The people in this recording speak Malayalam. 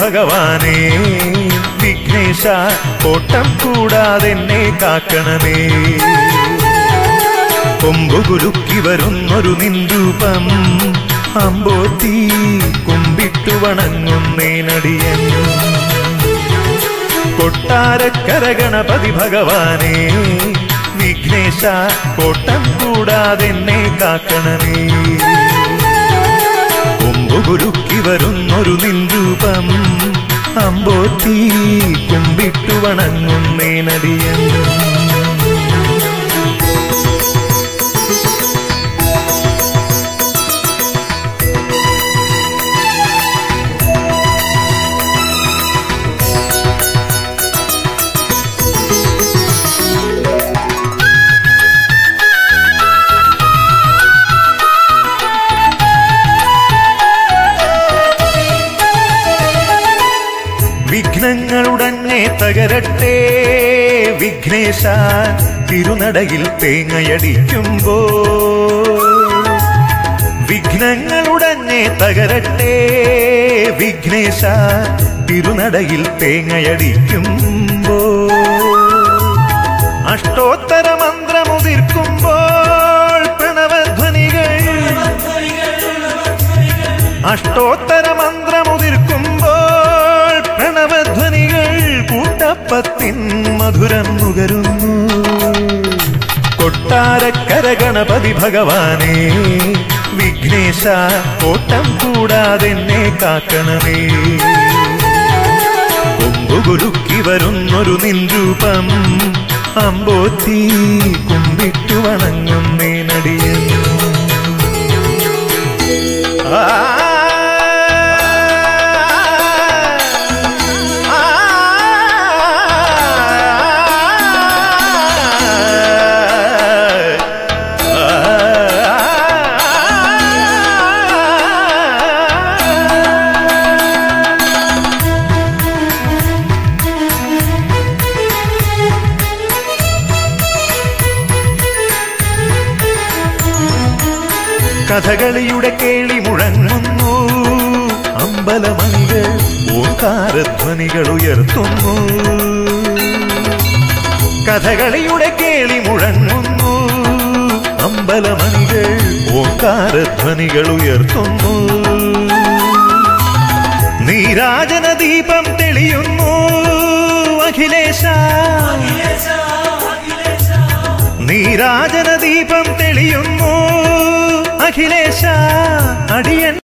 ഭഗവാനേ വിഘ്നേശ കോട്ടം കൂടാതെന്നെ കാക്കണമേ കൊമ്പുകുലുക്കി വരുന്നൊരു നിൻരൂപം അമ്പോത്തി കുമ്പിട്ടു വണങ്ങുന്നേനടിയൻ കൊട്ടാരക്കര ഗണപതി ഭഗവാനേ വിഘ്നേശ കോട്ടം കൂടാതെന്നെ കാക്കണമേ കൊമ്പുകുലുക്കി വരുന്നൊരു നിൻരൂപം അമ്പോത്തി കുമ്പിട്ടു വണങ്ങുന്നേനടിയൻ വിഘ്നങ്ങളുടഞ്ഞേ തകരട്ടെ വിഘ്നേശ തിരുനടയിൽ തേങ്ങയടിക്കുമ്പോ വിഘ്നങ്ങളുടഞ്ഞേ തകരട്ടെ വിഘ്നേശ തിരുനടയിൽ തേങ്ങയടിക്കുമ്പോ അഷ്ടോത്തര മന്ത്രമുതിർക്കുമ്പോൾ പ്രണവധ്വനികൾ അഷ്ടോത്തര മന്ത്രമുതിർക്കുമ്പോൾ പ്രണവധ്വനികൾ കൂട്ടപ്പത്തിൻ മധുരം നുകരുന്നു കൊട്ടാരക്കര ഗണപതി ഭഗവാനേ വിഘ്നേശ കോട്ടം കൂടാതെന്നെ കാക്കണമേ കൊമ്പുകുലുക്കി വരുന്നൊരു നിൻരൂപം അമ്പോത്തി കുമ്പിട്ടു വണങ്ങുന്നേ നടിയൻ ആ കഥകളിയുടെ കേളി മുഴങ്ങുന്നു അമ്പലമണികൾ ഓങ്കാരധ്വനികൾ ഉയർത്തുന്നു കഥകളിയുടെ കേളി മുഴങ്ങുന്നു അമ്പലമണികൾ ഓങ്കാരധ്വനികൾ ഉയർത്തുന്നു നീരാജന ദീപം തെളിയുന്നു അഖിലേശ നീരാജന ദീപം തെളിയുന്നു അഖിലേശ അടിയൻ